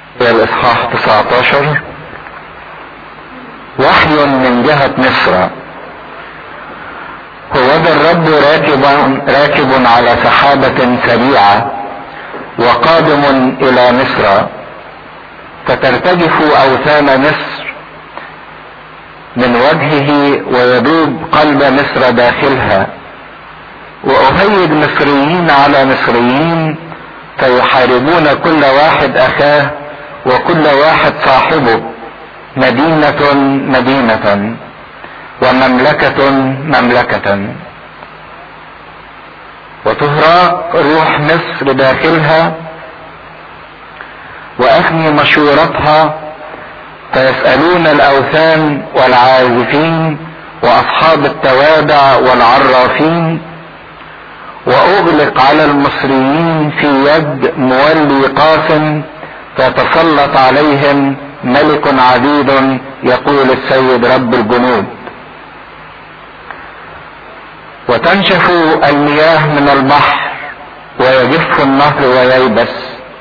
الإصحاح 19 وحي من جهة مصر هو ذا الرب راكب راكب على سحابة سريعة وقادم إلى مصر فترتجف أوثان مصر من وجهه ويذوب قلب مصر داخلها وأهيج مصريين على مصريين فيحاربون كل واحد أخاه وكل واحد صاحبه مدينة مدينة ومملكة مملكة وتهراق روح مصر داخلها وأفني مشورتها فيسألون الأوثان والعازفين وأصحاب التوابع والعرافين وأغلق على المصريين في يد مولي قاسم فيتسلط عليهم ملك عديد يقول السيد رب الجنود وتنشف المياه من البحر ويجف النهر وييبس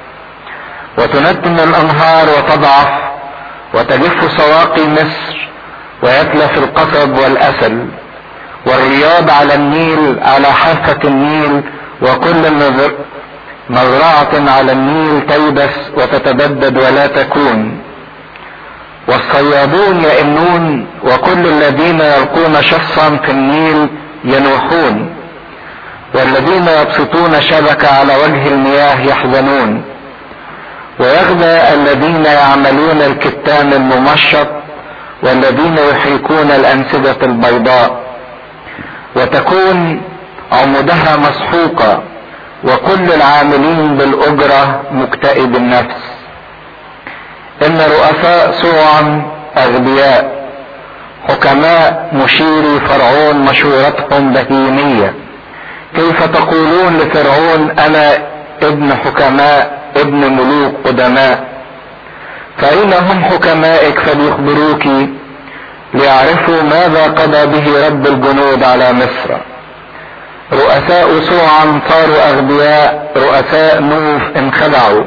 وتنتن الانهار وتضعف وتجف سواقي مصر ويتلف القصب والاسل والرياض على النيل على حافة النيل وكل مزرعة على النيل تيبس وتتبدد ولا تكون والصيادون يئنون وكل الذين يلقون شخصا في النيل ينوحون والذين يبسطون شبكة على وجه المياه يحزنون ويغدى الذين يعملون الكتان الممشط والذين يحركون الأنسجة البيضاء وتكون عمودها مسحوقة وكل العاملين بالأجرة مكتئب النفس إن رؤساء صوعا أغبياء حكماء مشيري فرعون مشورتهم بهيمية كيف تقولون لفرعون أنا ابن حكماء ابن ملوك قدماء فأين هم حكمائك فليخبروك ليعرفوا ماذا قضى به رب الجنود على مصر رؤساء سوعا صاروا أغبياء رؤساء نوف انخدعوا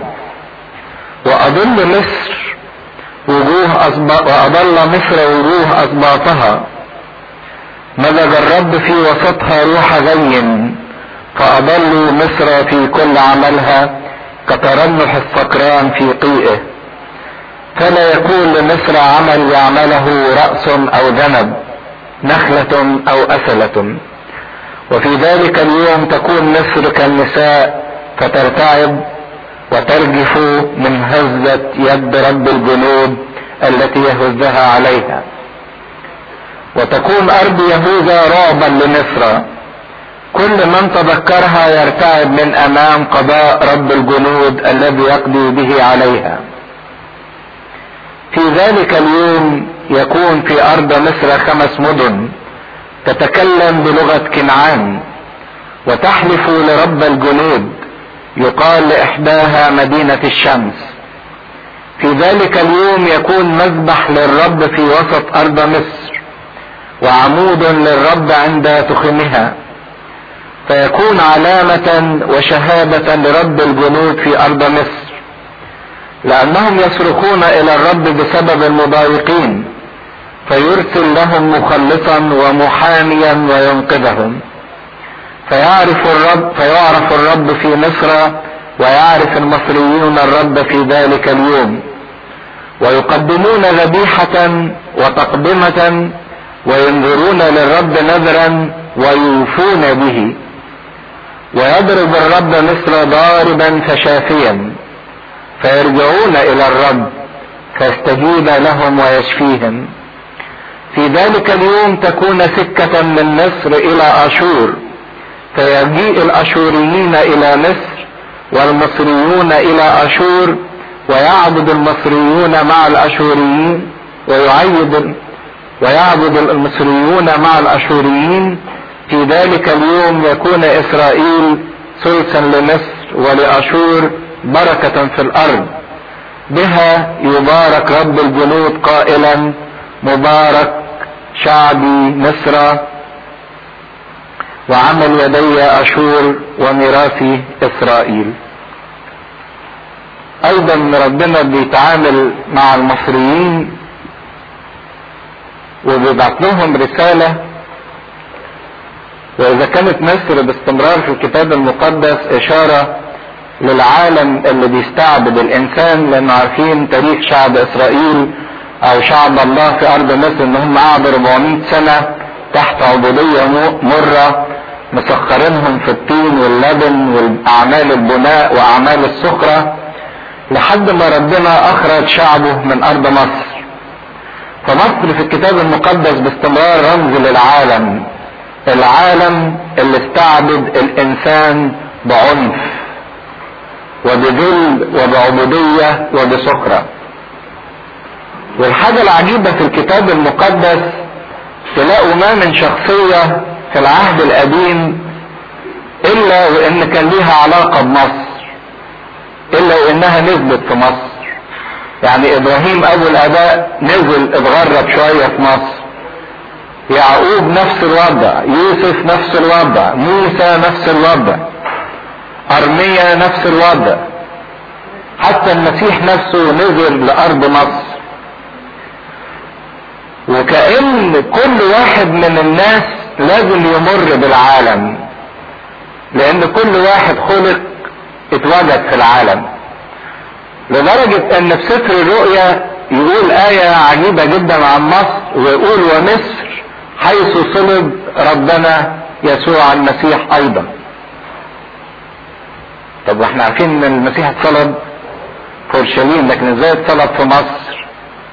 وأضل مصر وجوه أصباط وأضل مصر وجوه أسباطها مزج الرب في وسطها روح غي فأضلوا مصر في كل عملها كترنح السكران في قيئه فلا يكون لمصر عمل يعمله رأس أو ذنب نخلة أو أسلة وفي ذلك اليوم تكون مصر كالنساء فترتعب وترجف من هزة يد رب الجنود التي يهزها عليها وتكون أرض يهوذا رعبا لمصر كل من تذكرها يرتعب من أمام قضاء رب الجنود الذي يقضي به عليها في ذلك اليوم يكون في أرض مصر خمس مدن تتكلم بلغة كنعان وتحلف لرب الجنود يقال لإحداها مدينة الشمس في ذلك اليوم يكون مذبح للرب في وسط أرض مصر وعمود للرب عند تخمها فيكون علامة وشهادة لرب الجنود في أرض مصر لأنهم يصرخون إلى الرب بسبب المضايقين فيرسل لهم مخلصا ومحاميا وينقذهم فيعرف الرب فيعرف الرب في مصر ويعرف المصريون الرب في ذلك اليوم ويقدمون ذبيحة وتقدمة وينذرون للرب نذرا ويوفون به ويضرب الرب مصر ضاربا فشافيا فيرجعون الى الرب فيستجيب لهم ويشفيهم في ذلك اليوم تكون سكة من مصر الى اشور فيجيء الاشوريين الى مصر والمصريون الى اشور ويعبد المصريون مع الاشوريين ويعيد ويعبد المصريون مع الاشوريين في ذلك اليوم يكون اسرائيل ثلثا لمصر ولاشور بركة في الارض بها يبارك رب الجنود قائلا مبارك شعبي مصر وعمل يدي اشور وميراثي اسرائيل ايضا ربنا بيتعامل مع المصريين وبيبعت لهم رسالة واذا كانت مصر باستمرار في الكتاب المقدس اشارة للعالم اللي بيستعبد الانسان لان عارفين تاريخ شعب اسرائيل او شعب الله في ارض مصر ان هم قعدوا 400 سنة تحت عبودية مرة مسخرينهم في الطين واللبن واعمال البناء واعمال السخرة لحد ما ربنا اخرج شعبه من ارض مصر فمصر في الكتاب المقدس باستمرار رمز للعالم العالم اللي استعبد الانسان بعنف وبذل وبعبودية وبسخرة والحاجة العجيبة في الكتاب المقدس تلاقوا ما من شخصية في العهد القديم الا وان كان ليها علاقة بمصر الا وانها نزلت في مصر يعني ابراهيم ابو الاباء نزل اتغرب شوية في مصر يعقوب نفس الوضع يوسف نفس الوضع موسى نفس الوضع ارميا نفس الوضع حتى المسيح نفسه نزل لارض مصر وكأن كل واحد من الناس لازم يمر بالعالم لان كل واحد خلق اتوجد في العالم لدرجة ان في سفر الرؤيا يقول آية عجيبة جدا عن مصر ويقول ومصر حيث صلب ربنا يسوع المسيح ايضا طب واحنا عارفين ان المسيح اتصلب في اورشليم لكن ازاي اتصلب في مصر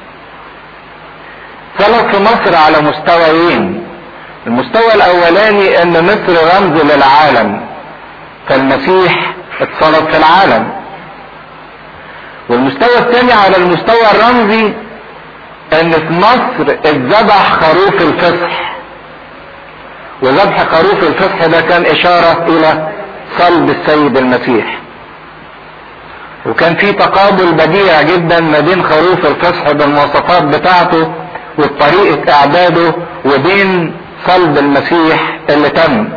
اتصلب في مصر على مستويين المستوى الاولاني ان مصر رمز للعالم فالمسيح اتصلب في العالم والمستوى الثاني على المستوى الرمزي ان في مصر اتذبح خروف الفصح وذبح خروف الفصح ده كان اشارة الى صلب السيد المسيح وكان في تقابل بديع جدا ما بين خروف الفصح بالمواصفات بتاعته وطريقة اعداده وبين صلب المسيح اللي تم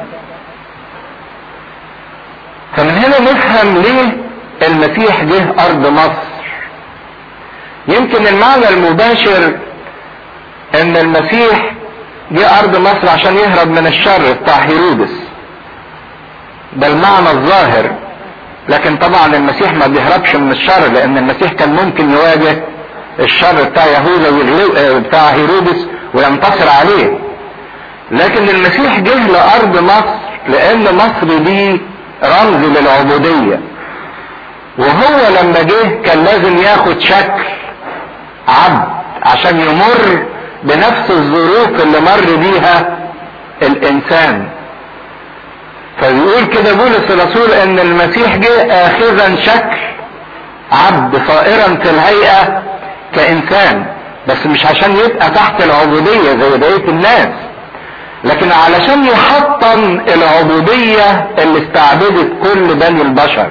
فمن هنا نفهم ليه المسيح جه ارض مصر يمكن المعنى المباشر ان المسيح جه ارض مصر عشان يهرب من الشر بتاع هيرودس ده المعنى الظاهر لكن طبعا المسيح ما بيهربش من الشر لان المسيح كان ممكن يواجه الشر بتاع يهوذا بتاع هيرودس وينتصر عليه لكن المسيح جه لارض مصر لان مصر دي رمز للعبودية وهو لما جه كان لازم ياخد شكل عبد عشان يمر بنفس الظروف اللي مر بيها الانسان فبيقول كده بولس الرسول ان المسيح جه اخذا شكل عبد صائرا في الهيئة كانسان بس مش عشان يبقى تحت العبودية زي بقية الناس لكن علشان يحطم العبودية اللي استعبدت كل بني البشر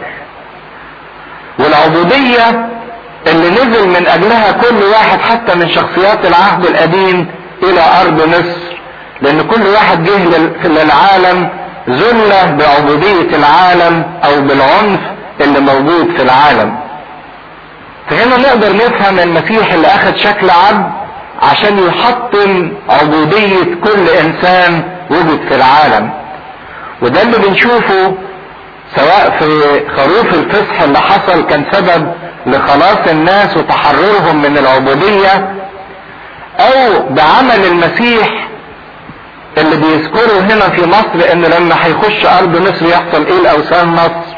والعبودية اللي نزل من اجلها كل واحد حتى من شخصيات العهد القديم الى ارض مصر لان كل واحد جه للعالم ذلة بعبودية العالم او بالعنف اللي موجود في العالم فهنا نقدر نفهم المسيح اللي اخذ شكل عبد عشان يحطم عبودية كل انسان وجد في العالم وده اللي بنشوفه سواء في خروف الفصح اللي حصل كان سبب لخلاص الناس وتحررهم من العبودية او بعمل المسيح اللي بيذكره هنا في مصر ان لما هيخش ارض مصر يحصل ايه لاوثان مصر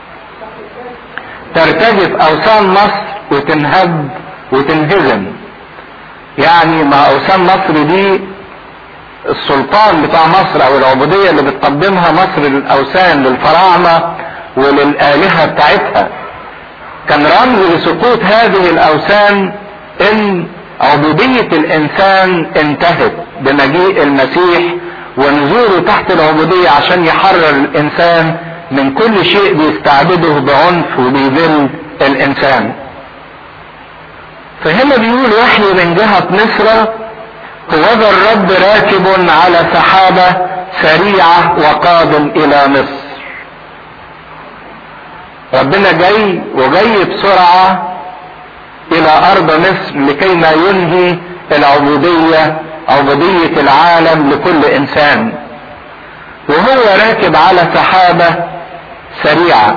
ترتجف اوثان مصر وتنهب وتنهزم يعني مع اوثان مصر دي السلطان بتاع مصر او العبودية اللي بتقدمها مصر للاوثان للفراعنة وللآلهة بتاعتها كان رمز لسقوط هذه الاوثان ان عبودية الانسان انتهت بمجيء المسيح ونزوله تحت العبودية عشان يحرر الانسان من كل شيء بيستعبده بعنف وبيذل الانسان فهنا بيقول وحي من جهة مصر وذا الرب راكب على سحابة سريعة وقادم الى مصر ربنا جاي وجاي بسرعة الى ارض مصر لكي ما ينهي العبودية عبودية العالم لكل انسان وهو راكب على سحابة سريعة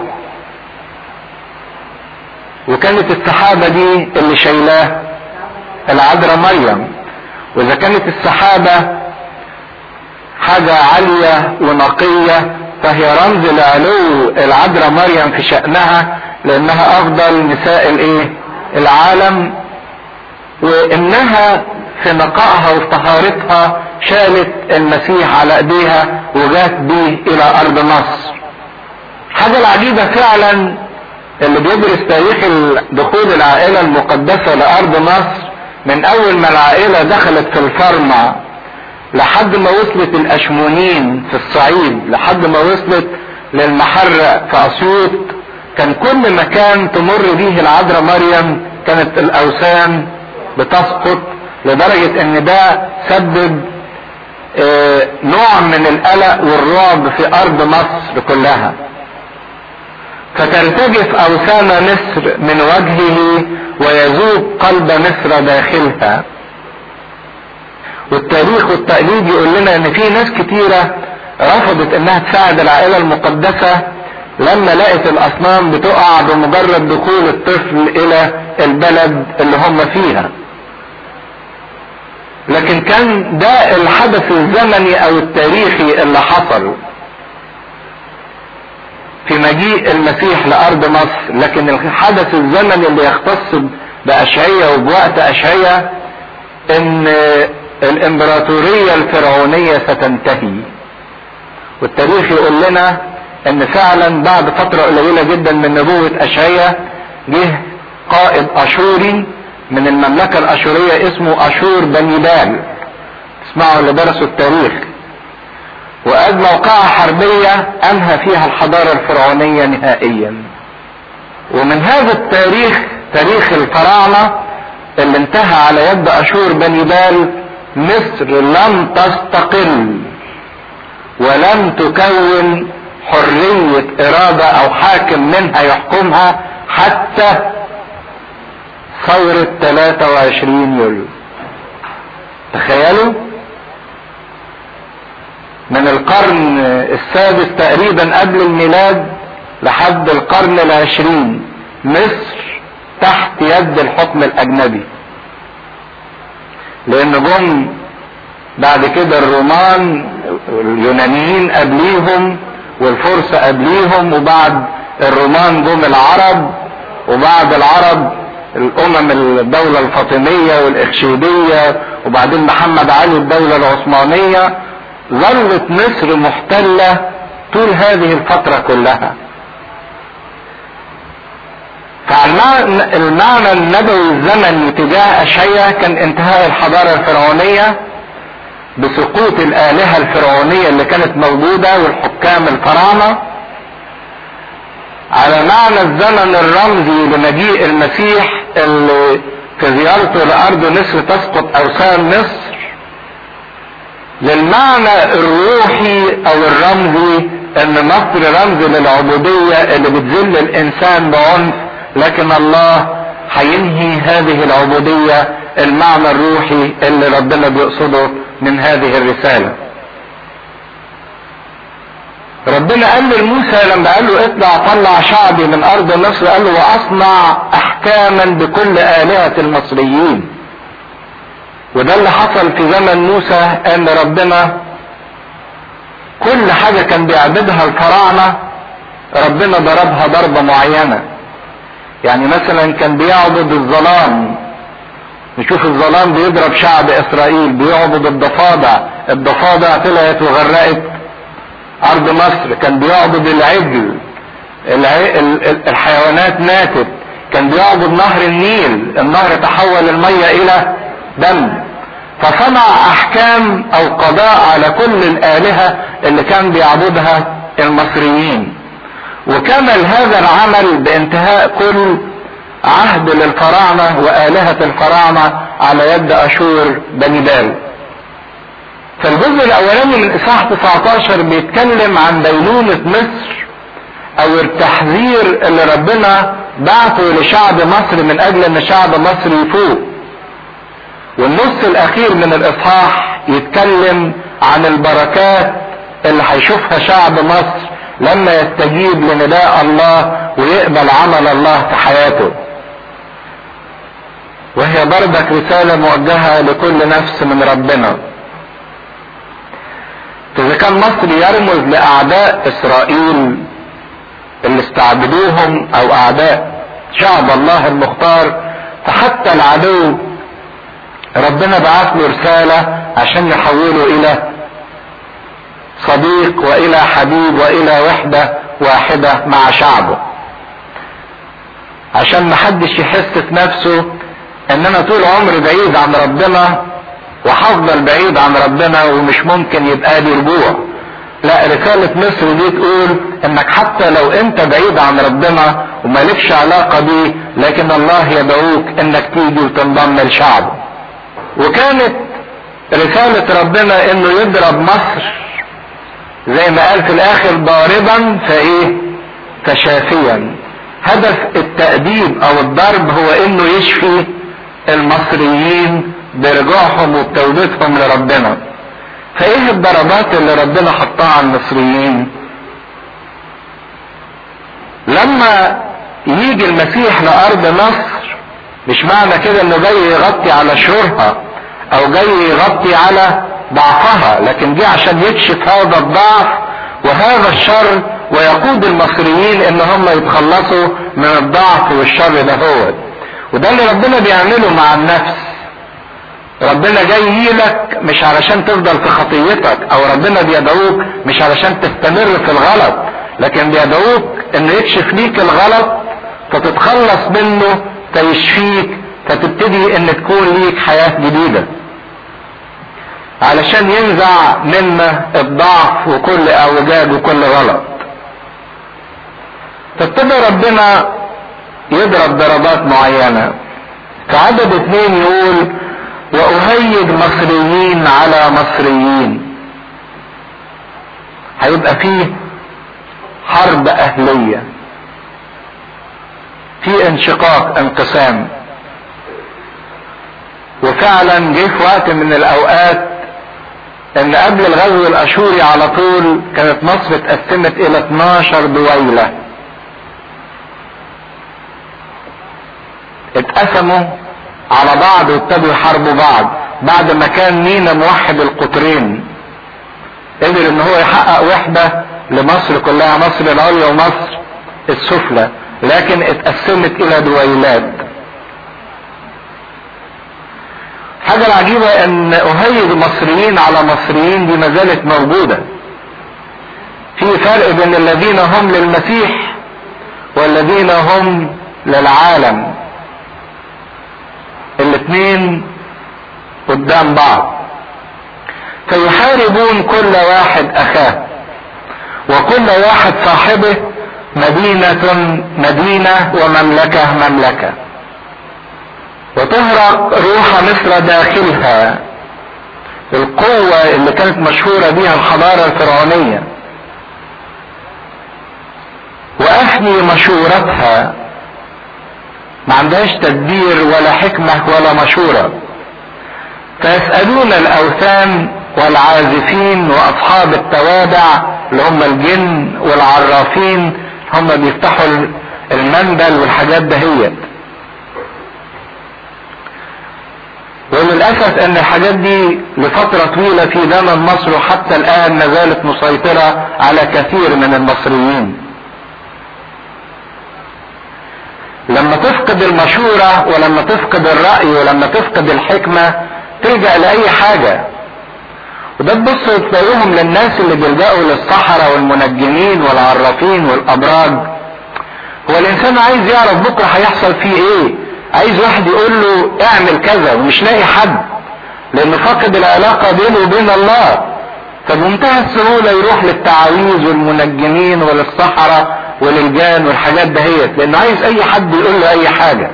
وكانت السحابة دي اللي شايلاه العذراء مريم واذا كانت السحابة حاجة عالية ونقية فهي رمز لعلو العذراء مريم في شأنها لانها افضل نساء الايه العالم وانها في نقائها وفي طهارتها شالت المسيح على ايديها وجات بيه الى ارض مصر حاجة العجيبة فعلا اللي بيدرس تاريخ دخول العائلة المقدسة لارض مصر من اول ما العائلة دخلت في الفرمة لحد ما وصلت الاشمونين في الصعيد لحد ما وصلت للمحرق في اسيوط كان كل مكان تمر به العذراء مريم كانت الاوثان بتسقط لدرجة ان ده سبب اه نوع من القلق والرعب في ارض مصر كلها فترتجف اوثان مصر من وجهه ويذوب قلب مصر داخلها والتاريخ والتقليد يقول لنا ان في ناس كتيرة رفضت انها تساعد العائلة المقدسة لما لقت الاصنام بتقع بمجرد دخول الطفل الى البلد اللي هم فيها لكن كان ده الحدث الزمني او التاريخي اللي حصل في مجيء المسيح لارض مصر لكن الحدث الزمني اللي يختص باشعية وبوقت اشعية ان الامبراطورية الفرعونية ستنتهي والتاريخ يقول لنا ان فعلا بعد فترة قليلة جدا من نبوة اشعية جه قائد اشوري من المملكة الاشورية اسمه اشور بني بال اسمعوا اللي درسوا التاريخ وقد موقعة حربية انهى فيها الحضارة الفرعونية نهائيا ومن هذا التاريخ تاريخ الفراعنة اللي انتهى على يد اشور بني بال مصر لم تستقل ولم تكون حرية ارادة او حاكم منها يحكمها حتى ثورة 23 يوليو تخيلوا من القرن السادس تقريبا قبل الميلاد لحد القرن العشرين مصر تحت يد الحكم الاجنبي لان جم بعد كده الرومان اليونانيين قبليهم والفرس قبليهم وبعد الرومان جم العرب وبعد العرب الامم الدولة الفاطمية والاخشيدية وبعدين محمد علي الدولة العثمانية ظلت مصر محتلة طول هذه الفترة كلها فالمعنى النبوي الزمني تجاه اشعيا كان انتهاء الحضارة الفرعونية بسقوط الالهة الفرعونية اللي كانت موجودة والحكام الفراعنة على معنى الزمن الرمزي لمجيء المسيح اللي في زيارته لارض مصر تسقط اوثان مصر للمعنى الروحي او الرمزي ان مصر رمز للعبودية اللي بتذل الانسان بعنف لكن الله هينهي هذه العبودية المعنى الروحي اللي ربنا بيقصده من هذه الرسالة ربنا قال لموسى لما قال له اطلع طلع شعبي من ارض مصر قال له واصنع احكاما بكل الهة المصريين وده اللي حصل في زمن موسى ان ربنا كل حاجة كان بيعبدها الفراعنة ربنا ضربها ضربة معينة يعني مثلا كان بيعبد الظلام نشوف الظلام بيضرب شعب اسرائيل بيعبد الضفادع الضفادع طلعت وغرقت ارض مصر كان بيعبد العجل الحيوانات ماتت كان بيعبد نهر النيل النهر تحول المية الى دم فصنع احكام او قضاء على كل الالهة اللي كان بيعبدها المصريين وكمل هذا العمل بانتهاء كل عهد للفراعنة والهة الفراعنة على يد اشور بني بال فالجزء الاولاني من اصحاح 19 بيتكلم عن دينونة مصر او التحذير اللي ربنا بعثه لشعب مصر من اجل ان شعب مصر يفوق والنص الاخير من الاصحاح يتكلم عن البركات اللي هيشوفها شعب مصر لما يستجيب لنداء الله ويقبل عمل الله في حياته وهي برضك رسالة موجهة لكل نفس من ربنا إذا كان مصر يرمز لأعداء إسرائيل اللي استعبدوهم أو أعداء شعب الله المختار فحتى العدو ربنا بعث له رسالة عشان يحوله إلى صديق وإلى حبيب وإلى وحدة واحدة مع شعبه عشان محدش يحس في نفسه ان انا طول عمري بعيد عن ربنا وهفضل بعيد عن ربنا ومش ممكن يبقى لي رجوع لا رسالة مصر دي تقول انك حتى لو انت بعيد عن ربنا ومالكش علاقة بيه لكن الله يدعوك انك تيجي وتنضم لشعبه وكانت رسالة ربنا انه يضرب مصر زي ما قال في الاخر ضاربا فايه فشافيا هدف التأديب او الضرب هو انه يشفي المصريين برجوعهم وبتوبتهم لربنا فايه الضربات اللي ربنا حطها على المصريين لما يجي المسيح لارض مصر مش معنى كده انه جاي يغطي على شرورها او جاي يغطي على ضعفها لكن دي عشان يكشف هذا الضعف وهذا الشر ويقود المصريين ان هم يتخلصوا من الضعف والشر ده هو وده اللي ربنا بيعمله مع النفس ربنا جاي لك مش علشان تفضل في خطيتك او ربنا بيدعوك مش علشان تستمر في الغلط لكن بيدعوك انه يكشف ليك الغلط فتتخلص منه فيشفيك فتبتدي ان تكون ليك حياة جديدة علشان ينزع منا الضعف وكل اعوجاج وكل غلط فابتدى ربنا يضرب ضربات معينة في عدد اثنين يقول وأهيج مصريين على مصريين هيبقى فيه حرب أهلية في انشقاق انقسام وفعلا جه في وقت من الأوقات ان قبل الغزو الاشوري على طول كانت مصر اتقسمت الى 12 دويله اتقسموا على بعض وابتدوا يحاربوا بعض بعد ما كان مينا موحد القطرين قدر ان هو يحقق وحدة لمصر كلها مصر العليا ومصر السفلى لكن اتقسمت الى دويلات الحاجة العجيبة ان اهيج مصريين على مصريين دي ما زالت موجودة في فرق بين الذين هم للمسيح والذين هم للعالم الاثنين قدام بعض فيحاربون كل واحد اخاه وكل واحد صاحبه مدينة مدينة ومملكة مملكة وتهرق روح مصر داخلها القوة اللي كانت مشهورة بها الحضارة الفرعونية وأفني مشورتها ما عندهاش تدبير ولا حكمة ولا مشورة فيسألون الأوثان والعازفين وأصحاب التوابع اللي هم الجن والعرافين هم بيفتحوا المندل والحاجات دهيت وللأسف أن الحاجات دي لفترة طويلة في زمن مصر وحتى الآن ما زالت مسيطرة على كثير من المصريين لما تفقد المشورة ولما تفقد الرأي ولما تفقد الحكمة تلجأ لأي حاجة وده تبص تلاقيهم للناس اللي بيلجأوا للصحراء والمنجمين والعرافين والأبراج هو الإنسان عايز يعرف بكرة هيحصل فيه إيه عايز واحد يقول له اعمل كذا ومش لاقي حد لأنه فقد العلاقة بينه وبين الله فبمنتهى السهولة يروح للتعاويذ والمنجمين وللصحراء وللجان والحاجات دهيت لانه عايز اي حد يقول له اي حاجة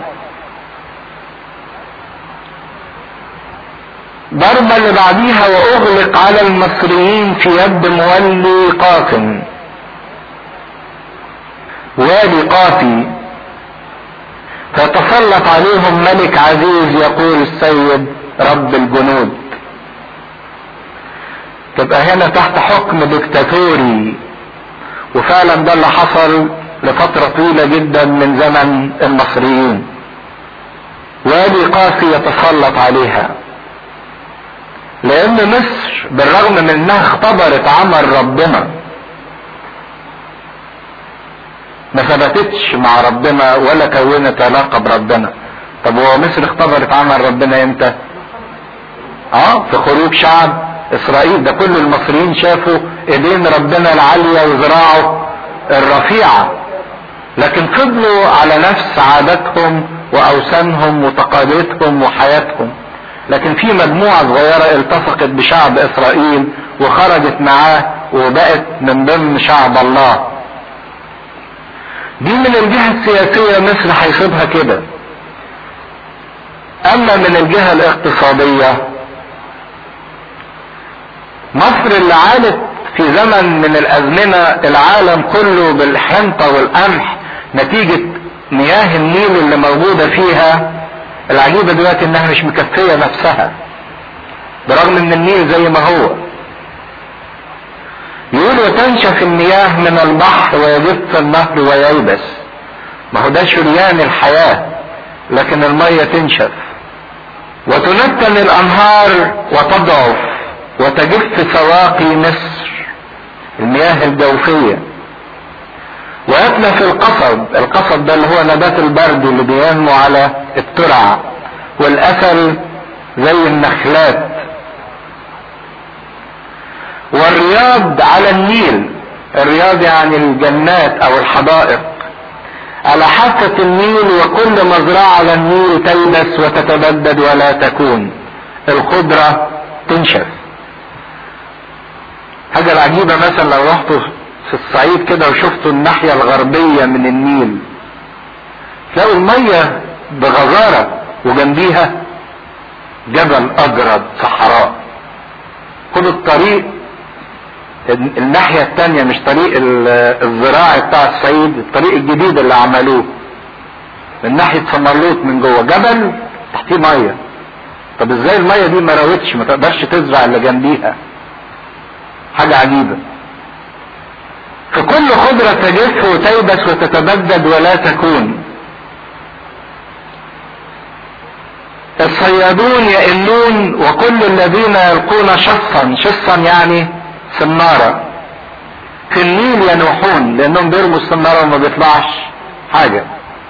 ضربة اللي بعديها واغلق على المصريين في يد مولي قاسم وادي قافي فيتسلط عليهم ملك عزيز يقول السيد رب الجنود تبقى هنا تحت حكم دكتاتوري وفعلا ده اللي حصل لفترة طويلة جدا من زمن المصريين وادي قاسي يتسلط عليها لان مصر بالرغم من انها اختبرت عمل ربنا ما ثبتتش مع ربنا ولا كونت علاقة بربنا طب هو مصر اختبرت عمل ربنا امتى اه في خروج شعب اسرائيل ده كل المصريين شافوا ايدين ربنا العالية وذراعه الرفيعة لكن فضلوا على نفس عاداتهم واوثانهم وتقاليدهم وحياتهم لكن في مجموعة صغيرة التصقت بشعب اسرائيل وخرجت معاه وبقت من ضمن شعب الله دي من الجهة السياسية مصر هيصيبها كده اما من الجهة الاقتصادية مصر اللي عانت في زمن من الازمنة العالم كله بالحنطة والقمح نتيجة مياه النيل اللي موجودة فيها العجيبة دلوقتي انها مش مكفية نفسها برغم ان النيل زي ما هو يقول وتنشف المياه من البحر ويجف النهر وييبس ما هو ده شريان الحياة لكن المية تنشف وتنتن الانهار وتضعف وتجف سواقي مصر المياه الجوفية ويتلف القصب القصب ده اللي هو نبات البرد اللي بينمو على الترع والأثل زي النخلات والرياض على النيل الرياض يعني الجنات او الحدائق على حافة النيل وكل مزرعة على النيل تلبس وتتبدد ولا تكون الخضرة تنشف حاجة العجيبة مثلا لو رحتوا في الصعيد كده وشفتوا الناحية الغربية من النيل تلاقوا المية بغزارة وجنبيها جبل أجرد صحراء خد الطريق الناحية التانية مش طريق الزراعي بتاع الصعيد الطريق الجديد اللي عملوه من ناحية سمرلوط من جوه جبل تحتيه مية طب ازاي المية دي ما راوتش ما تقدرش تزرع اللي جنبيها حاجة عجيبة فكل خضرة تجف وتيبس وتتبدد ولا تكون الصيادون يئنون وكل الذين يلقون شصا شصا يعني سنارة في النيل ينوحون لانهم بيرموا السنارة وما بيطلعش حاجة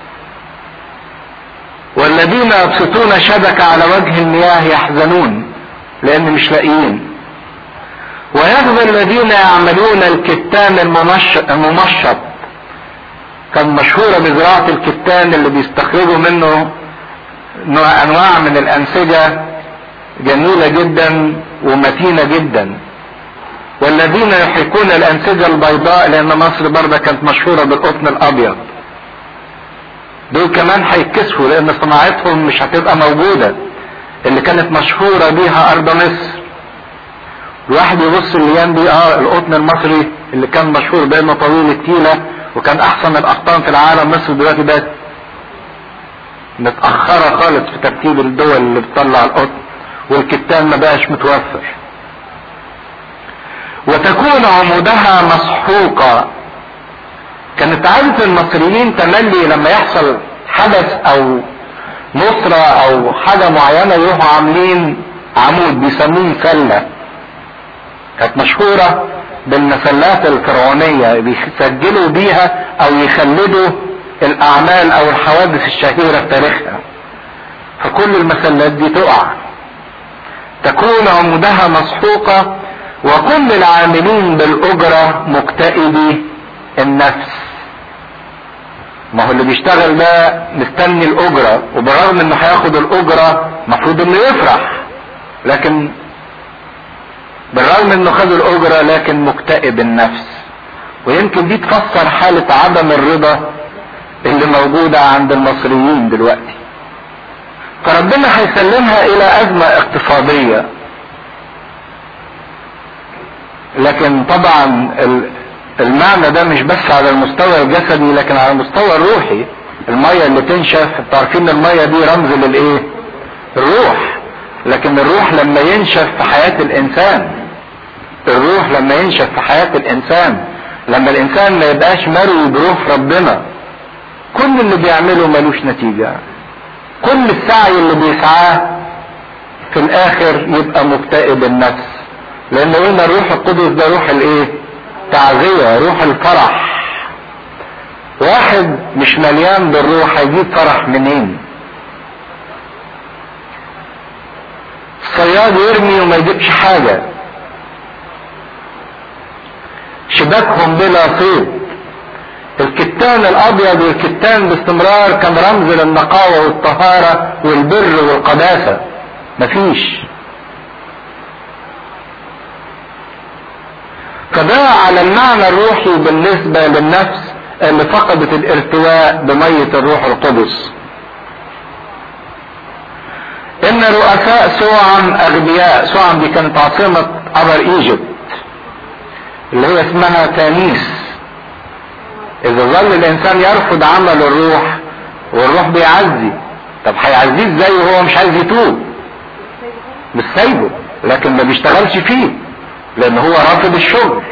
والذين يبسطون شبكة على وجه المياه يحزنون لان مش لاقيين ويغزى الذين يعملون الكتان الممشط كان مشهورة بزراعة الكتان اللي بيستخرجوا منه نوع انواع من الانسجة جميلة جدا ومتينة جدا والذين يحركون الانسجة البيضاء لان مصر برضه كانت مشهورة بالقطن الابيض دول كمان هيتكسفوا لان صناعتهم مش هتبقى موجودة اللي كانت مشهورة بيها ارض مصر الواحد يبص الايام دي اه القطن المصري اللي كان مشهور بانه طويل التيلة وكان احسن الاقطان في العالم مصر دلوقتي بقت متأخرة خالص في ترتيب الدول اللي بتطلع القطن والكتان ما بقاش متوفر وتكون عمودها مسحوقة كانت عادة المصريين تملي لما يحصل حدث او نصرة او حاجة معينة يروحوا عاملين عمود بيسموه سلة كانت مشهورة بالمسلات الفرعونية بيسجلوا بيها او يخلدوا الاعمال او الحوادث الشهيرة في تاريخها فكل المسلات دي تقع تكون عمودها مسحوقة وكل العاملين بالاجرة مكتئبي النفس ما هو اللي بيشتغل ده مستني الاجرة وبرغم انه هياخد الاجرة المفروض انه يفرح لكن بالرغم انه خد الاجرة لكن مكتئب النفس ويمكن دي تفسر حالة عدم الرضا اللي موجودة عند المصريين دلوقتي فربنا هيسلمها الى ازمة اقتصادية لكن طبعا المعنى ده مش بس على المستوى الجسدي لكن على المستوى الروحي المية اللي تنشف انتوا عارفين المية دي رمز للايه الروح لكن الروح لما ينشف في حياة الانسان الروح لما ينشف في حياة الانسان لما الانسان ما يبقاش مروي بروح ربنا كل اللي بيعمله ملوش نتيجة كل السعي اللي بيسعاه في الاخر يبقى مكتئب النفس لان قلنا الروح القدس ده روح الايه تعزية روح الفرح واحد مش مليان بالروح هيجيب فرح منين الصياد يرمي وما يجيبش حاجة شباكهم بلا صيد الكتان الابيض والكتان باستمرار كان رمز للنقاوة والطهارة والبر والقداسة مفيش فده على المعنى الروحي بالنسبة للنفس اللي فقدت الارتواء بمية الروح القدس ان رؤساء سوعم اغبياء سوعم دي كانت عاصمة ابر ايجيبت اللي هي اسمها تانيس اذا ظل الانسان يرفض عمل الروح والروح بيعزي طب هيعزيه ازاي وهو مش عايز يتوب مش سايبه لكن ما بيشتغلش فيه لان هو رافض الشغل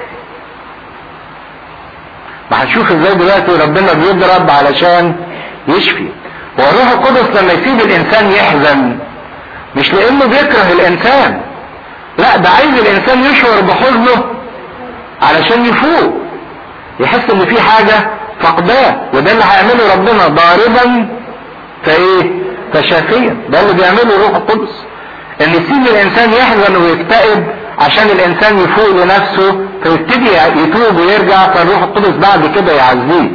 ما هنشوف ازاي دلوقتي ربنا بيضرب علشان يشفي هو الروح القدس لما يسيب الانسان يحزن مش لانه بيكره الانسان لا ده عايز الانسان يشعر بحزنه علشان يفوق يحس ان في حاجة فقداه وده اللي هيعمله ربنا ضاربا فايه فشافيا ده اللي بيعمله الروح القدس ان يسيب الانسان يحزن ويكتئب عشان الانسان يفوق لنفسه فيبتدي يتوب ويرجع فالروح القدس بعد كده يعزيه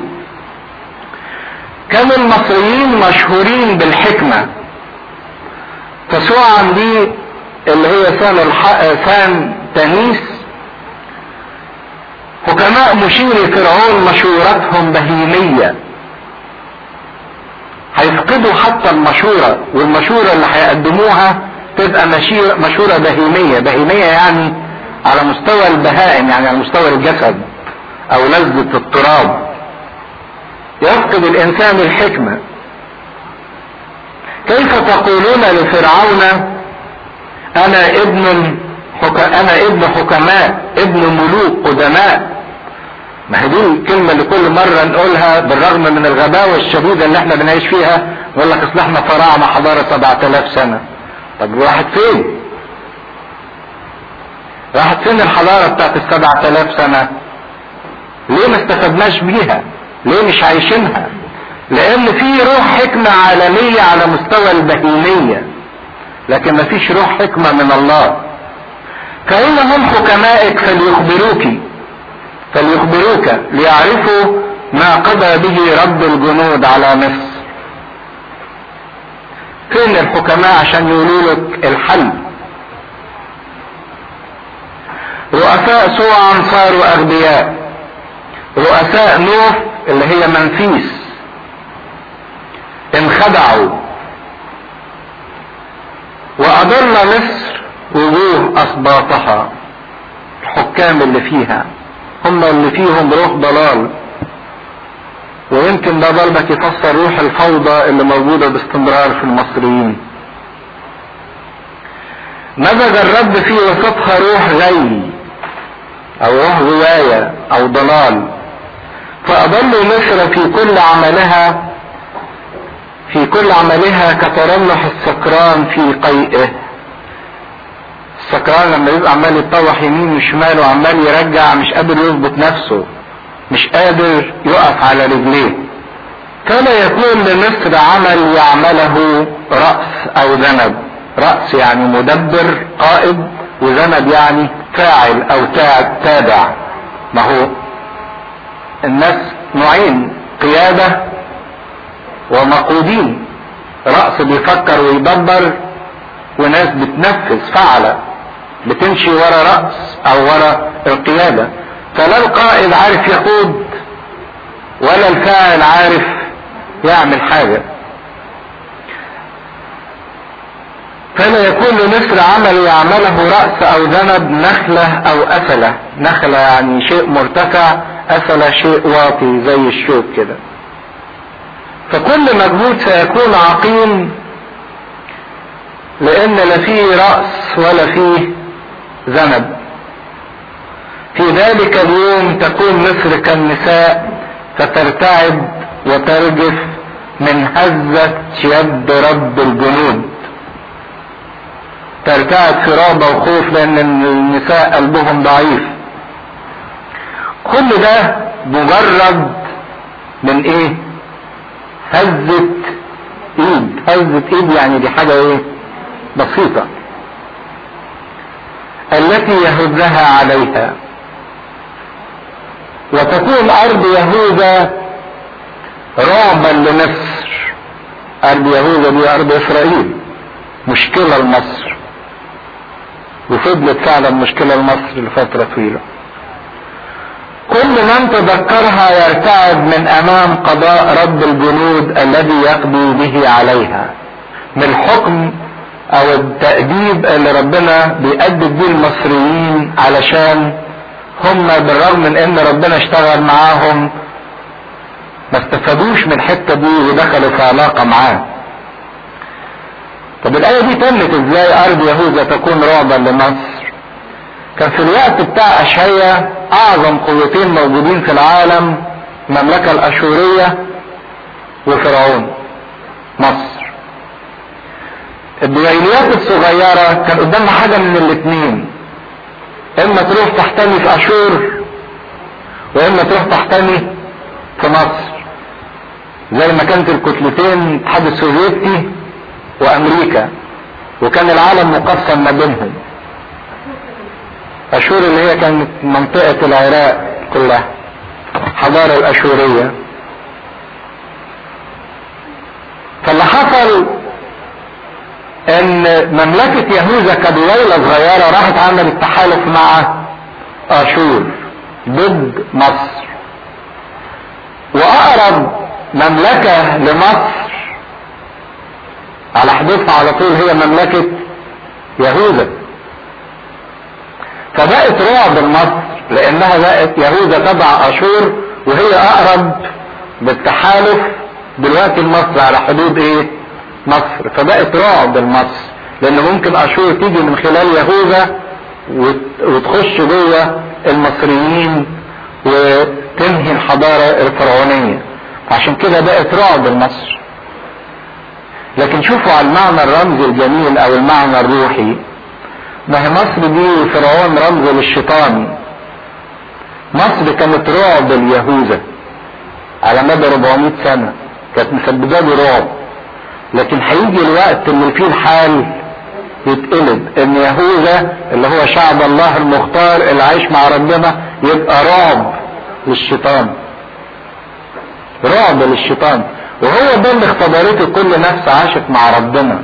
كان المصريين مشهورين بالحكمة فسوعا دي اللي هي سان الح... سان تانيس حكماء مشير فرعون مشورتهم بهيمية هيفقدوا حتى المشورة والمشورة اللي هيقدموها تبقى مشير مشورة بهيمية بهيمية يعني على مستوى البهائم يعني على مستوى الجسد او لذة التراب يفقد الانسان الحكمة كيف تقولون لفرعون انا ابن حك... انا ابن حكماء ابن ملوك قدماء ما هي دي الكلمة اللي كل مرة نقولها بالرغم من الغباوة الشديدة اللي احنا بنعيش فيها نقول لك اصل احنا فراعنة حضارة 7000 سنة طب راحت فين راحت فين الحضارة بتاعت السبعة آلاف سنة ليه ما استفدناش بيها ليه مش عايشينها لان في روح حكمة عالمية على مستوى البهيمية لكن ما فيش روح حكمة من الله فإن هم حكمائك فليخبروك فليخبروك ليعرفوا ما قضى به رب الجنود على مصر فين الحكماء عشان يقولوا لك الحل رؤساء سوعا صاروا اغبياء رؤساء نوح اللي هي منفيس انخدعوا واضل مصر وجوه اسباطها الحكام اللي فيها هم اللي فيهم روح ضلال ويمكن ده ضربك يفسر روح الفوضى اللي موجودة باستمرار في المصريين مزج الرب في وسطها روح غي او روح غواية او ضلال فاضلوا مصر في كل عملها في كل عملها كترنح السكران في قيئه السكران لما يبقى عمال يتطوح يمين وشمال وعمال يرجع مش قادر يظبط نفسه مش قادر يقف على رجليه كان يكون لمصر عمل يعمله رأس او ذنب رأس يعني مدبر قائد وذنب يعني فاعل او تابع ما هو الناس نوعين قيادة ومقودين رأس بيفكر ويدبر وناس بتنفذ فعلة بتمشي ورا رأس او ورا القيادة فلا القائد عارف يقود ولا الفاعل عارف يعمل حاجة فلا يكون لمصر عمل يعمله رأس او ذنب نخلة او أسلة نخلة يعني شيء مرتفع أسل شيء واطي زي الشوك كده فكل مجهود سيكون عقيم لأن لا فيه رأس ولا فيه ذنب في ذلك اليوم تكون مصر كالنساء فترتعد وترجف من هزة يد رب الجنود ترتعد في رعبة وخوف لأن النساء قلبهم ضعيف كل ده مجرد من ايه هزة ايد هزة ايد يعني دي حاجة ايه بسيطة التي يهزها عليها وتكون ارض يهوذا رعبا لمصر ارض يهوذا دي ارض اسرائيل مشكلة لمصر وفضلت فعلا مشكلة لمصر لفترة طويلة كل من تذكرها يرتعد من امام قضاء رب الجنود الذي يقضي به عليها من الحكم او التأديب اللي ربنا بيأدب بيه المصريين علشان هم بالرغم من ان ربنا اشتغل معاهم ما استفادوش من الحتة دي ودخلوا في علاقة معاه طب الآية دي تمت ازاي أرض يهوذا تكون رعبا لمصر كان في الوقت بتاع أشعيا أعظم قوتين موجودين في العالم المملكة الأشورية وفرعون مصر الدويليات الصغيرة كان قدامنا حاجة من الاثنين اما تروح تحتمي في اشور واما تروح تحتمي في مصر زي ما كانت الكتلتين الاتحاد السوفيتي وامريكا وكان العالم مقسم ما بينهم اشور اللي هي كانت منطقة العراق كلها الحضارة الاشورية فاللي حصل ان مملكة يهوذا كدولة صغيرة راحت عملت تحالف مع اشور ضد مصر واقرب مملكة لمصر على حدودها على طول هي مملكة يهوذا فبقت رعب لمصر لانها بقت يهوذا تبع اشور وهي اقرب بالتحالف دلوقتي لمصر على حدود ايه مصر فبقت رعب لمصر لان ممكن اشور تيجي من خلال يهوذا وتخش جوه المصريين وتنهي الحضارة الفرعونية عشان كده بقت رعب لمصر لكن شوفوا على المعنى الرمزي الجميل او المعنى الروحي ما هي مصر دي فرعون رمز للشيطان مصر كانت رعب اليهوذا على مدى 400 سنة كانت مسببة له رعب لكن هيجي الوقت اللي فيه الحال يتقلب ان يهوذا اللي هو شعب الله المختار اللي عايش مع ربنا يبقى رعب للشيطان رعب للشيطان وهو ده اللي اختبرته كل نفس عاشت مع ربنا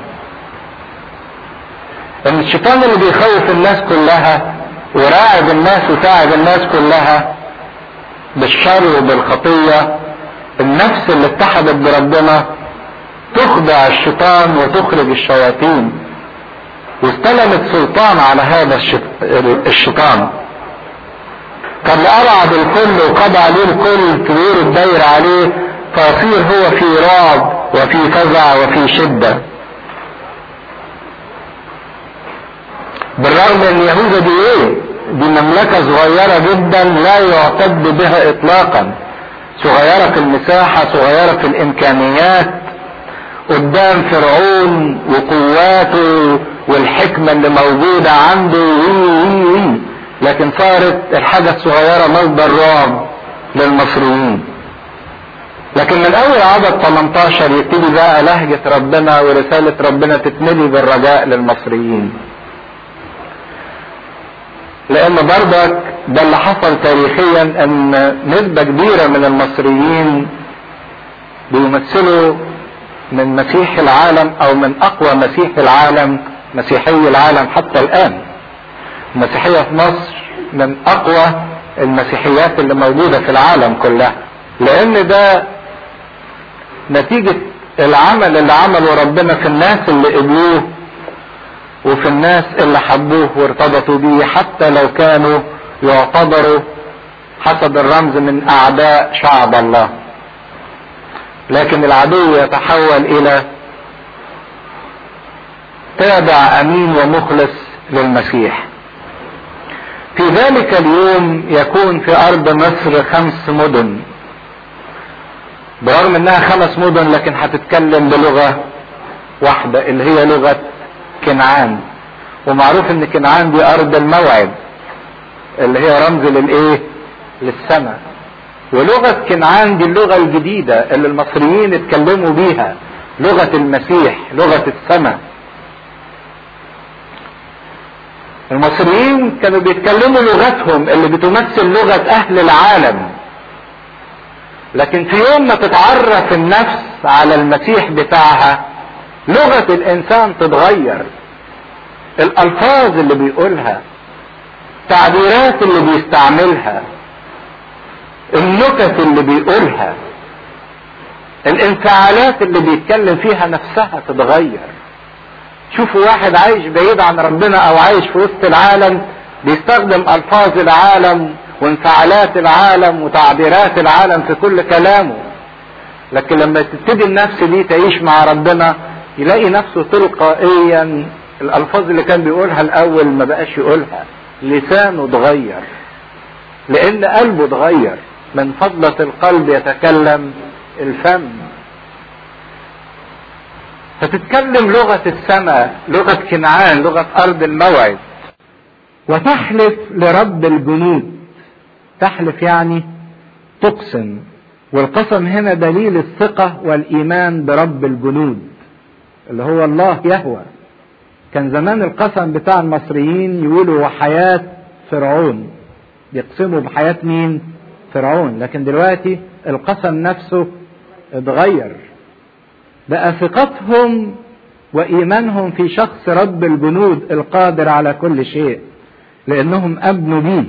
ان الشيطان اللي بيخوف الناس كلها وراعب الناس وساعد الناس كلها بالشر وبالخطية النفس اللي اتحدت بربنا تخضع الشيطان وتخرج الشياطين واستلمت سلطان على هذا الشيطان كان أرعب الكل وقضى عليه الكل تدور الدايرة عليه فيصير هو في رعب وفي فزع وفي شدة بالرغم ان يهوذا دي ايه دي مملكة صغيرة جدا لا يعتد بها اطلاقا صغيرة في المساحة صغيرة في الامكانيات قدام فرعون وقواته والحكمة اللي موجودة عنده وي وي وي لكن صارت الحاجة الصغيرة مصدر رعب للمصريين لكن من اول عدد 18 يبتدي بقى لهجة ربنا ورسالة ربنا تتملي بالرجاء للمصريين لان برضك ده اللي حصل تاريخيا ان نسبة كبيرة من المصريين بيمثلوا من مسيح العالم او من اقوى مسيح العالم مسيحي العالم حتى الان المسيحية في مصر من اقوى المسيحيات اللي موجودة في العالم كلها لان ده نتيجة العمل اللي عمله ربنا في الناس اللي قبلوه وفي الناس اللي حبوه وارتبطوا بيه حتى لو كانوا يعتبروا حسب الرمز من اعداء شعب الله لكن العدو يتحول الى تابع امين ومخلص للمسيح في ذلك اليوم يكون في ارض مصر خمس مدن برغم انها خمس مدن لكن هتتكلم بلغة واحدة اللي هي لغة كنعان ومعروف ان كنعان دي ارض الموعد اللي هي رمز للايه للسماء ولغة كنعان دي اللغة الجديدة اللي المصريين اتكلموا بيها لغة المسيح لغة السماء المصريين كانوا بيتكلموا لغتهم اللي بتمثل لغة اهل العالم لكن في يوم ما تتعرف النفس على المسيح بتاعها لغة الانسان تتغير الالفاظ اللي بيقولها التعبيرات اللي بيستعملها النكت اللي بيقولها الانفعالات اللي بيتكلم فيها نفسها تتغير شوفوا واحد عايش بعيد عن ربنا او عايش في وسط العالم بيستخدم الفاظ العالم وانفعالات العالم وتعبيرات العالم في كل كلامه لكن لما تبتدي النفس دي تعيش مع ربنا يلاقي نفسه تلقائيا الالفاظ اللي كان بيقولها الاول ما بقاش يقولها لسانه اتغير لان قلبه اتغير من فضلة القلب يتكلم الفم فتتكلم لغة السماء لغة كنعان لغة أرض الموعد وتحلف لرب الجنود تحلف يعني تقسم والقسم هنا دليل الثقة والإيمان برب الجنود اللي هو الله يهوى كان زمان القسم بتاع المصريين يقولوا وحياة فرعون يقسموا بحياة مين فرعون لكن دلوقتي القسم نفسه اتغير بقى ثقتهم وإيمانهم في شخص رب الجنود القادر على كل شيء لأنهم أمنوا بيه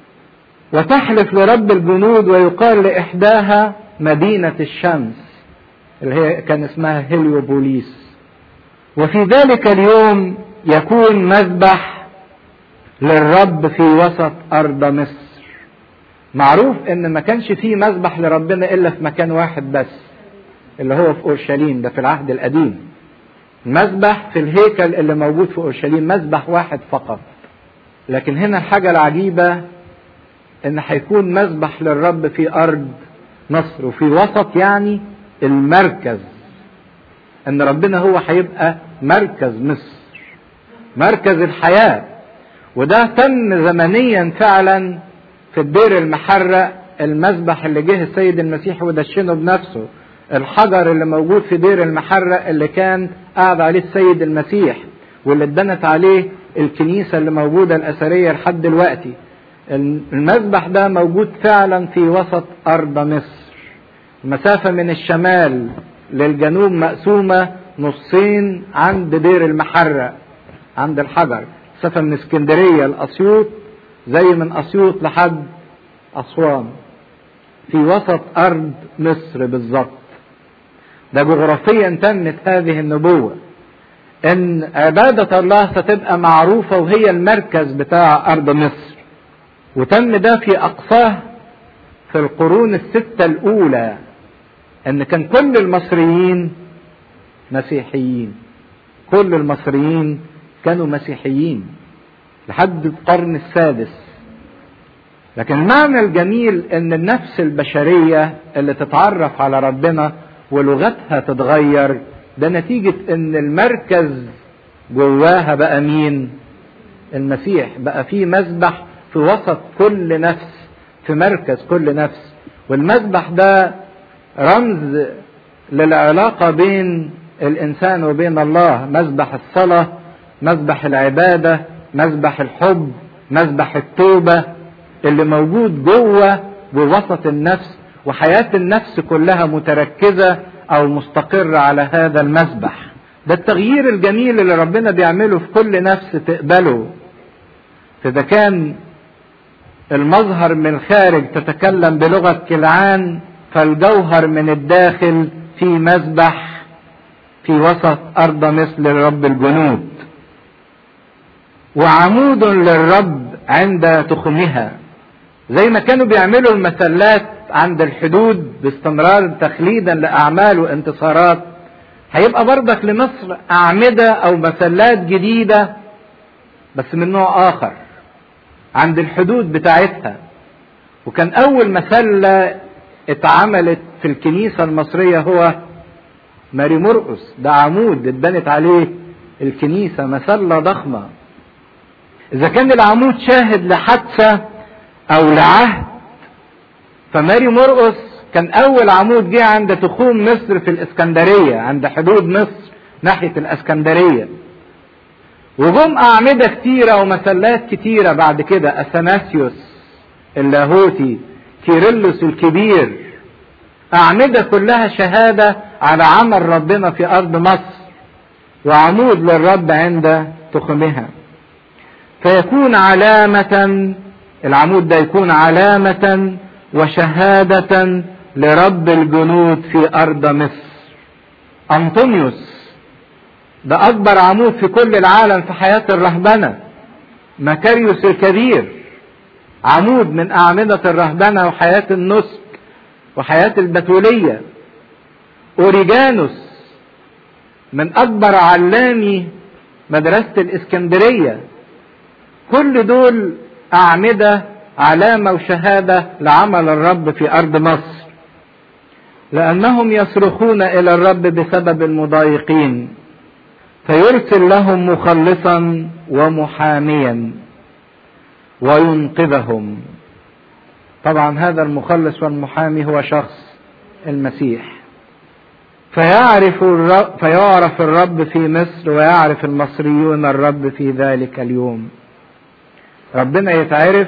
وتحلف لرب الجنود ويقال لإحداها مدينة الشمس اللي هي كان اسمها هيليوبوليس وفي ذلك اليوم يكون مذبح للرب في وسط أرض مصر معروف ان ما كانش فيه مذبح لربنا الا في مكان واحد بس اللي هو في اورشليم ده في العهد القديم مذبح في الهيكل اللي موجود في اورشليم مذبح واحد فقط لكن هنا الحاجه العجيبه ان هيكون مذبح للرب في ارض مصر وفي وسط يعني المركز ان ربنا هو هيبقى مركز مصر مركز الحياه وده تم زمنيا فعلا في الدير المحرق المذبح اللي جه السيد المسيح ودشنه بنفسه الحجر اللي موجود في دير المحرق اللي كان قاعد عليه السيد المسيح واللي اتبنت عليه الكنيسة اللي موجودة الأثرية لحد دلوقتي المذبح ده موجود فعلا في وسط أرض مصر المسافة من الشمال للجنوب مقسومة نصين عند دير المحرق عند الحجر مسافة من اسكندرية لأسيوط زي من أسيوط لحد أسوان في وسط أرض مصر بالظبط ده جغرافيا تمت هذه النبوة إن عبادة الله ستبقى معروفة وهي المركز بتاع أرض مصر وتم ده في أقصاه في القرون الستة الأولى إن كان كل المصريين مسيحيين كل المصريين كانوا مسيحيين لحد القرن السادس لكن المعنى الجميل ان النفس البشرية اللي تتعرف على ربنا ولغتها تتغير ده نتيجة ان المركز جواها بقى مين المسيح بقى في مذبح في وسط كل نفس في مركز كل نفس والمذبح ده رمز للعلاقة بين الإنسان وبين الله مذبح الصلاة مذبح العبادة مذبح الحب مذبح التوبة اللي موجود جوه بوسط النفس وحياة النفس كلها متركزة أو مستقرة على هذا المذبح ده التغيير الجميل اللي ربنا بيعمله في كل نفس تقبله فإذا كان المظهر من الخارج تتكلم بلغة كلعان فالجوهر من الداخل في مذبح في وسط أرض مثل رب الجنود وعمود للرب عند تخمها زي ما كانوا بيعملوا المسلات عند الحدود باستمرار تخليدا لأعمال وانتصارات هيبقى برضك لمصر أعمدة أو مسلات جديدة بس من نوع آخر عند الحدود بتاعتها وكان أول مسلة اتعملت في الكنيسة المصرية هو ماري مرقس ده عمود اتبنت عليه الكنيسة مسلة ضخمة إذا كان العمود شاهد لحادثة أو لعهد فماري مرقس كان أول عمود جه عند تخوم مصر في الإسكندرية عند حدود مصر ناحية الإسكندرية وجم أعمدة كتيرة ومسلات كتيرة بعد كده أثناسيوس اللاهوتي كيرلس الكبير أعمدة كلها شهادة على عمل ربنا في أرض مصر وعمود للرب عند تخمها فيكون علامة العمود ده يكون علامة وشهادة لرب الجنود في أرض مصر أنطونيوس ده أكبر عمود في كل العالم في حياة الرهبنة مكاريوس الكبير عمود من أعمدة الرهبنة وحياة النسك وحياة البتولية أوريجانوس من أكبر علامي مدرسة الإسكندرية كل دول أعمدة علامة وشهادة لعمل الرب في أرض مصر لأنهم يصرخون إلى الرب بسبب المضايقين فيرسل لهم مخلصا ومحاميا وينقذهم طبعا هذا المخلص والمحامي هو شخص المسيح فيعرف الرب فيعرف الرب في مصر ويعرف المصريون الرب في ذلك اليوم ربنا يتعرف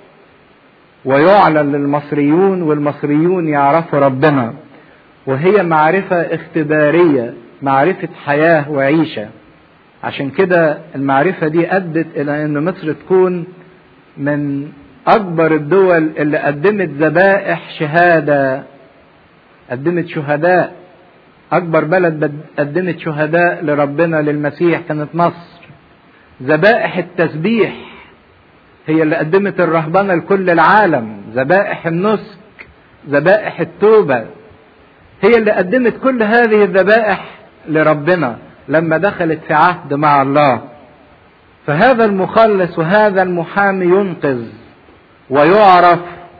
ويعلن للمصريون والمصريون يعرفوا ربنا وهي معرفة اختبارية معرفة حياة وعيشة عشان كده المعرفة دي أدت إلى أن مصر تكون من أكبر الدول اللي قدمت ذبائح شهادة قدمت شهداء أكبر بلد قدمت شهداء لربنا للمسيح كانت مصر ذبائح التسبيح هي اللي قدمت الرهبنة لكل العالم ذبائح النسك ذبائح التوبة هي اللي قدمت كل هذه الذبائح لربنا لما دخلت في عهد مع الله فهذا المخلص وهذا المحامي ينقذ ويعرف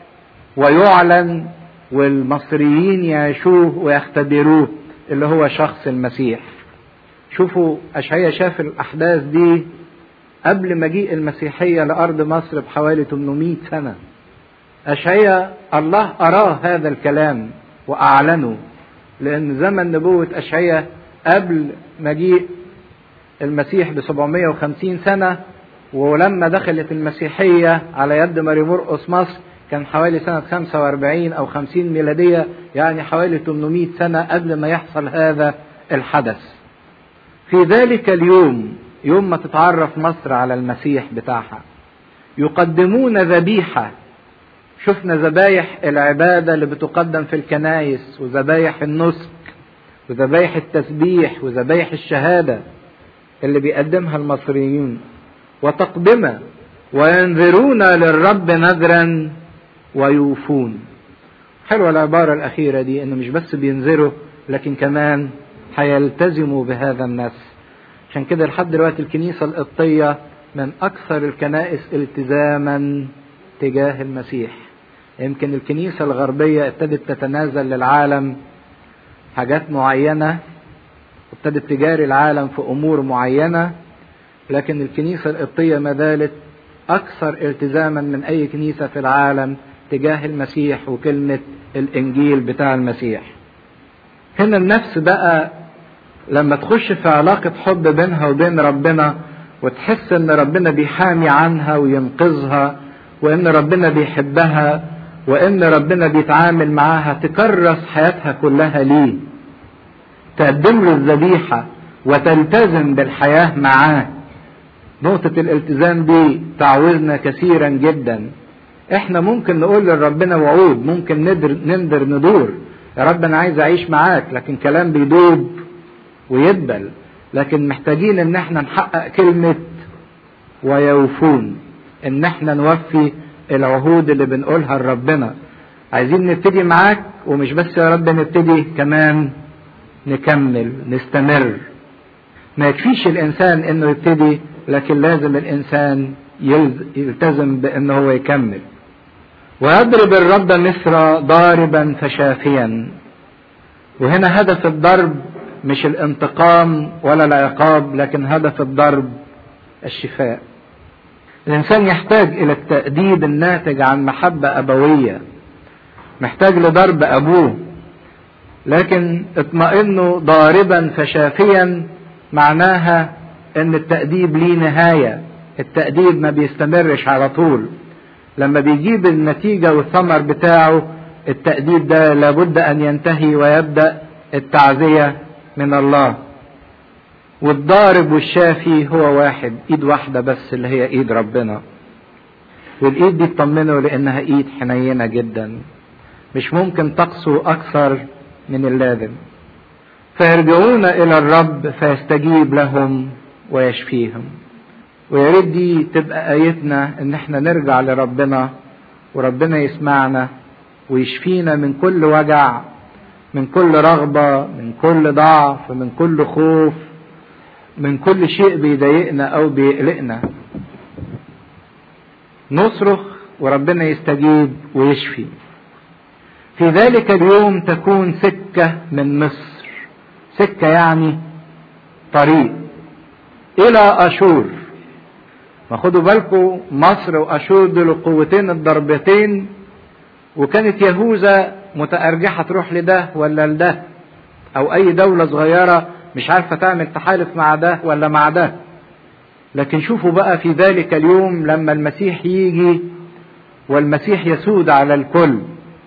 ويعلن والمصريين يعيشوه ويختبروه اللي هو شخص المسيح شوفوا أشعية شاف الأحداث دي قبل مجيء المسيحية لأرض مصر بحوالي 800 سنة أشعية الله أراه هذا الكلام وأعلنه لأن زمن نبوة أشعية قبل مجيء المسيح ب 750 سنة ولما دخلت المسيحية على يد ماري مرقس مصر كان حوالي سنة 45 أو 50 ميلادية يعني حوالي 800 سنة قبل ما يحصل هذا الحدث في ذلك اليوم يوم ما تتعرف مصر على المسيح بتاعها يقدمون ذبيحة شفنا ذبايح العبادة اللي بتقدم في الكنايس وذبايح النسك وذبايح التسبيح وذبايح الشهادة اللي بيقدمها المصريين وتقدمة وينذرون للرب نذرا ويوفون حلوة العبارة الأخيرة دي إنه مش بس بينذروا لكن كمان هيلتزموا بهذا النسل عشان كده لحد دلوقتي الكنيسة القبطية من أكثر الكنائس التزاما تجاه المسيح يمكن الكنيسة الغربية ابتدت تتنازل للعالم حاجات معينة ابتدت تجاري العالم في أمور معينة لكن الكنيسة القبطية ما زالت أكثر التزاما من أي كنيسة في العالم تجاه المسيح وكلمة الإنجيل بتاع المسيح هنا النفس بقى لما تخش في علاقة حب بينها وبين ربنا وتحس ان ربنا بيحامي عنها وينقذها وان ربنا بيحبها وان ربنا بيتعامل معاها تكرس حياتها كلها ليه تقدم له الذبيحة وتلتزم بالحياة معاه نقطة الالتزام دي تعوزنا كثيرا جدا احنا ممكن نقول لربنا وعود ممكن ندر نندر ندور يا رب انا عايز اعيش معاك لكن كلام بيدوب ويدبل لكن محتاجين ان احنا نحقق كلمة ويوفون ان احنا نوفي العهود اللي بنقولها لربنا عايزين نبتدي معاك ومش بس يا رب نبتدي كمان نكمل نستمر ما يكفيش الانسان انه يبتدي لكن لازم الانسان يلتزم بانه هو يكمل ويضرب الرب مصر ضاربا فشافيا وهنا هدف الضرب مش الانتقام ولا العقاب لكن هدف الضرب الشفاء الانسان يحتاج الى التأديب الناتج عن محبة ابوية محتاج لضرب ابوه لكن اطمئنوا ضاربا فشافيا معناها ان التأديب ليه نهاية التأديب ما بيستمرش على طول لما بيجيب النتيجة والثمر بتاعه التأديب ده لابد أن ينتهي ويبدأ التعزية من الله والضارب والشافي هو واحد ايد واحدة بس اللي هي ايد ربنا والايد دي تطمنه لانها ايد حنينة جدا مش ممكن تقسو اكثر من اللازم فيرجعون الى الرب فيستجيب لهم ويشفيهم ويا ريت دي تبقى ايتنا ان احنا نرجع لربنا وربنا يسمعنا ويشفينا من كل وجع من كل رغبة من كل ضعف من كل خوف من كل شيء بيضايقنا او بيقلقنا نصرخ وربنا يستجيب ويشفي في ذلك اليوم تكون سكة من مصر سكة يعني طريق إلى أشور ما خدوا بالكم مصر وأشور دول القوتين الضربتين وكانت يهوذا متأرجحة تروح لده ولا لده أو أي دولة صغيرة مش عارفة تعمل تحالف مع ده ولا مع ده لكن شوفوا بقى في ذلك اليوم لما المسيح يجي والمسيح يسود على الكل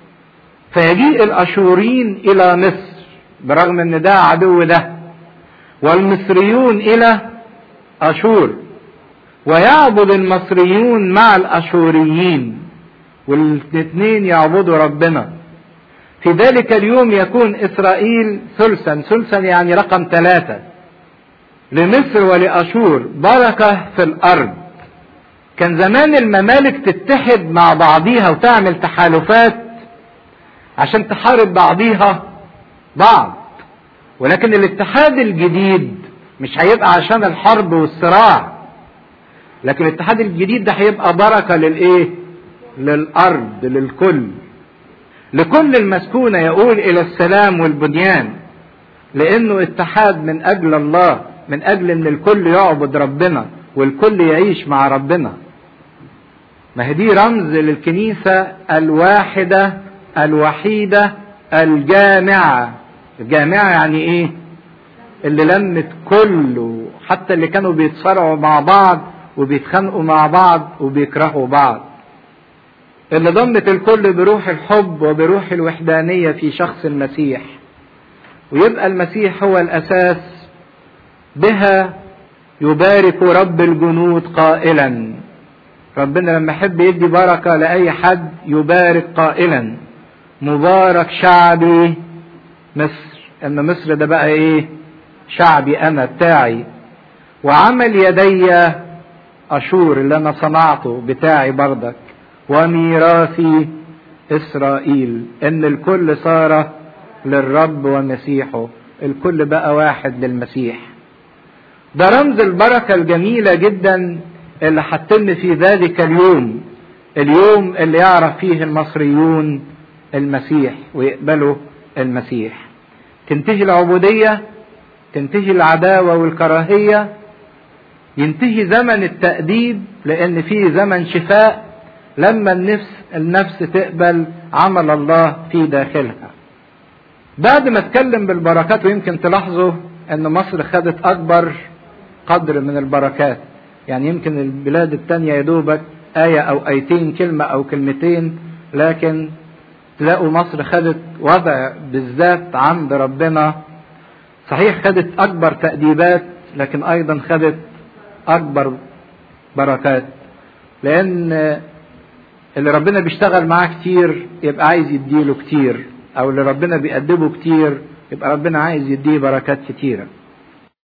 فيجيء الأشورين إلى مصر برغم ان ده عدو ده والمصريون إلى أشور ويعبد المصريون مع الأشوريين والاثنين يعبدوا ربنا في ذلك اليوم يكون إسرائيل ثلثا ثلثا يعني رقم ثلاثة لمصر ولأشور بركة في الأرض كان زمان الممالك تتحد مع بعضيها وتعمل تحالفات عشان تحارب بعضيها بعض ولكن الاتحاد الجديد مش هيبقى عشان الحرب والصراع لكن الاتحاد الجديد ده هيبقى بركة للايه للأرض للكل لكل المسكونة يقول إلى السلام والبنيان لأنه اتحاد من أجل الله من أجل أن الكل يعبد ربنا والكل يعيش مع ربنا ما هي دي رمز للكنيسة الواحدة الوحيدة الجامعة الجامعة يعني ايه اللي لمت كله حتى اللي كانوا بيتصارعوا مع بعض وبيتخانقوا مع بعض وبيكرهوا بعض اللي ضمت الكل بروح الحب وبروح الوحدانية في شخص المسيح ويبقى المسيح هو الأساس بها يبارك رب الجنود قائلا ربنا لما يحب يدي بركة لأي حد يبارك قائلا مبارك شعبي مصر ان مصر ده بقى ايه شعبي انا بتاعي وعمل يدي اشور اللي انا صنعته بتاعي بردك وميراثي اسرائيل ان الكل صار للرب ومسيحه الكل بقى واحد للمسيح ده رمز البركة الجميلة جدا اللي هتتم في ذلك اليوم اليوم اللي يعرف فيه المصريون المسيح ويقبلوا المسيح تنتهي العبودية تنتهي العداوة والكراهية ينتهي زمن التأديب لأن فيه زمن شفاء لما النفس النفس تقبل عمل الله في داخلها بعد ما اتكلم بالبركات ويمكن تلاحظوا ان مصر خدت اكبر قدر من البركات يعني يمكن البلاد التانية يدوبك آية أو آيتين كلمة أو كلمتين لكن تلاقوا مصر خدت وضع بالذات عند ربنا صحيح خدت أكبر تأديبات لكن أيضا خدت أكبر بركات لأن اللي ربنا بيشتغل معاه كتير يبقى عايز يديله كتير أو اللي ربنا بيأدبه كتير يبقى ربنا عايز يديه بركات كتيره